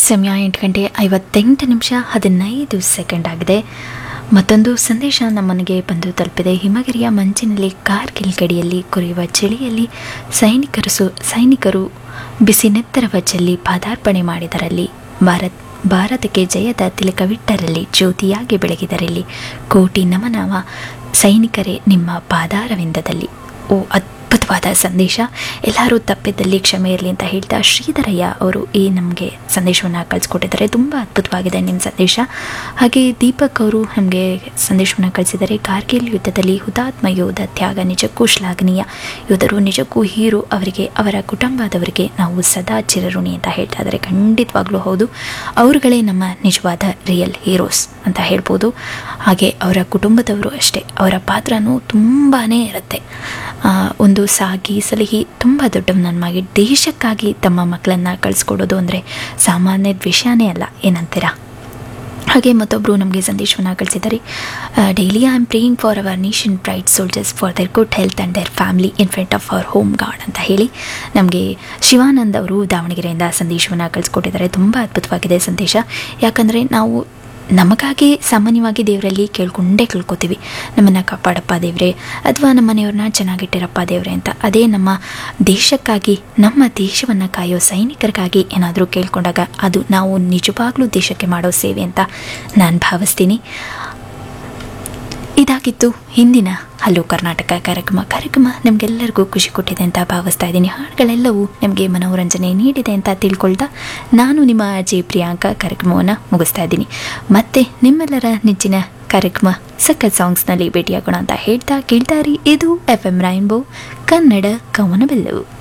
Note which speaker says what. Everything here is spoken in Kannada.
Speaker 1: ಸಮಯ ಎಂಟು ಗಂಟೆ ಐವತ್ತೆಂಟು ನಿಮಿಷ ಹದಿನೈದು ಸೆಕೆಂಡ್ ಆಗಿದೆ ಮತ್ತೊಂದು ಸಂದೇಶ ನಮ್ಮನೆಗೆ ಬಂದು ತಲುಪಿದೆ ಹಿಮಗಿರಿಯ ಮಂಚಿನಲ್ಲಿ ಕಾರ್ಗಿಲ್ ಗಡಿಯಲ್ಲಿ ಕೊರೆಯುವ ಚಳಿಯಲ್ಲಿ ಸೈನಿಕರು ಸು ಸೈನಿಕರು ಬಿಸಿ ನೆತ್ತರವ ಚೆಲ್ಲಿ ಪಾದಾರ್ಪಣೆ ಮಾಡಿದರಲ್ಲಿ ಭಾರತ್ ಭಾರತಕ್ಕೆ ಜಯದ ತಿಲಕವಿಟ್ಟರಲ್ಲಿ ಜ್ಯೋತಿಯಾಗಿ ಬೆಳಗಿದರಲ್ಲಿ ಕೋಟಿ ನಮನವ ಸೈನಿಕರೇ ನಿಮ್ಮ ಪಾದಾರವಿಂದದಲ್ಲಿ ಓ ಅದ್ಭುತವಾದ ಸಂದೇಶ ಎಲ್ಲರೂ ತಪ್ಪಿದ್ದಲ್ಲಿ ಕ್ಷಮೆ ಇರಲಿ ಅಂತ ಹೇಳ್ತಾ ಶ್ರೀಧರಯ್ಯ ಅವರು ಈ ನಮಗೆ ಸಂದೇಶವನ್ನು ಕಳಿಸ್ಕೊಟ್ಟಿದ್ದಾರೆ ತುಂಬ ಅದ್ಭುತವಾಗಿದೆ ನಿಮ್ಮ ಸಂದೇಶ ಹಾಗೆ ದೀಪಕ್ ಅವರು ನಮಗೆ ಸಂದೇಶವನ್ನು ಕಳಿಸಿದ್ದಾರೆ ಕಾರ್ಗಿಲ್ ಯುದ್ಧದಲ್ಲಿ ಹುತಾತ್ಮ ಯೋಧ ತ್ಯಾಗ ನಿಜಕ್ಕೂ ಶ್ಲಾಘನೀಯ ಯೋಧರು ನಿಜಕ್ಕೂ ಹೀರೋ ಅವರಿಗೆ ಅವರ ಕುಟುಂಬದವರಿಗೆ ನಾವು ಸದಾ ಚಿರಋಣಿ ಅಂತ ಹೇಳ್ತಾ ಇದ್ದಾರೆ ಖಂಡಿತವಾಗ್ಲೂ ಹೌದು ಅವರುಗಳೇ ನಮ್ಮ ನಿಜವಾದ ರಿಯಲ್ ಹೀರೋಸ್ ಅಂತ ಹೇಳ್ಬೋದು ಹಾಗೆ ಅವರ ಕುಟುಂಬದವರು ಅಷ್ಟೇ ಅವರ ಪಾತ್ರನೂ ತುಂಬಾ ಇರುತ್ತೆ ಆ, ಒಂದು ಸಾಗಿ ಸಲಹಿ ತುಂಬ ದೊಡ್ಡವನನ್ನಾಗಿ ದೇಶಕ್ಕಾಗಿ ತಮ್ಮ ಮಕ್ಕಳನ್ನು ಕಳಿಸ್ಕೊಡೋದು ಅಂದರೆ ಸಾಮಾನ್ಯದ ವಿಷಯನೇ ಅಲ್ಲ ಏನಂತೀರಾ ಹಾಗೆ ಮತ್ತೊಬ್ಬರು ನಮಗೆ ಸಂದೇಶವನ್ನು ಕಳಿಸಿದ್ದಾರೆ daily I am praying for our nation pride soldiers for their good health and their family in front of our home guard ಅಂತ ಹೇಳಿ ನಮಗೆ ಶಿವಾನಂದ್ ಅವರು ದಾವಣಗೆರೆಯಿಂದ ಸಂದೇಶವನ್ನು ಕಳಿಸ್ಕೊಟ್ಟಿದ್ದಾರೆ ತುಂಬ ಅದ್ಭುತವಾಗಿದೆ ಸಂದೇಶ ಯಾಕಂದರೆ ನಾವು ನಮಗಾಗಿ ಸಾಮಾನ್ಯವಾಗಿ ದೇವರಲ್ಲಿ ಕೇಳ್ಕೊಂಡೇ ಕೇಳ್ಕೊತೀವಿ ನಮ್ಮನ್ನು ಕಾಪಾಡಪ್ಪ ದೇವ್ರೆ ಅಥವಾ ನಮ್ಮ ಮನೆಯವ್ರನ್ನ ಚೆನ್ನಾಗಿಟ್ಟಿರಪ್ಪ ದೇವ್ರೆ ಅಂತ ಅದೇ ನಮ್ಮ ದೇಶಕ್ಕಾಗಿ ನಮ್ಮ ದೇಶವನ್ನು ಕಾಯೋ ಸೈನಿಕರಿಗಾಗಿ ಏನಾದರೂ ಕೇಳ್ಕೊಂಡಾಗ ಅದು ನಾವು ನಿಜವಾಗ್ಲೂ ದೇಶಕ್ಕೆ ಮಾಡೋ ಸೇವೆ ಅಂತ ನಾನು ಭಾವಿಸ್ತೀನಿ ಇದಾಗಿತ್ತು ಹಿಂದಿನ ಹಲೋ ಕರ್ನಾಟಕ ಕಾರ್ಯಕ್ರಮ ಕಾರ್ಯಕ್ರಮ ನಮಗೆಲ್ಲರಿಗೂ ಖುಷಿ ಕೊಟ್ಟಿದೆ ಅಂತ ಭಾವಿಸ್ತಾ ಇದ್ದೀನಿ ಹಾಡುಗಳೆಲ್ಲವೂ ನಿಮಗೆ ಮನೋರಂಜನೆ ನೀಡಿದೆ ಅಂತ ತಿಳ್ಕೊಳ್ತಾ ನಾನು ನಿಮ್ಮ ಅಜಯ್ ಪ್ರಿಯಾಂಕ ಕಾರ್ಯಕ್ರಮವನ್ನು ಮುಗಿಸ್ತಾ ಇದ್ದೀನಿ ಮತ್ತೆ ನಿಮ್ಮೆಲ್ಲರ ನೆಚ್ಚಿನ ಕಾರ್ಯಕ್ರಮ ಸಖತ್ ಸಾಂಗ್ಸ್ನಲ್ಲಿ ಭೇಟಿಯಾಗೋಣ ಅಂತ ಹೇಳ್ತಾ ಕೇಳ್ತಾರಿ ಇದು ಎಫ್ ಎಂ ರೈನ್ಬೋ ಕನ್ನಡ ಕವನಬೆಲ್ಲವು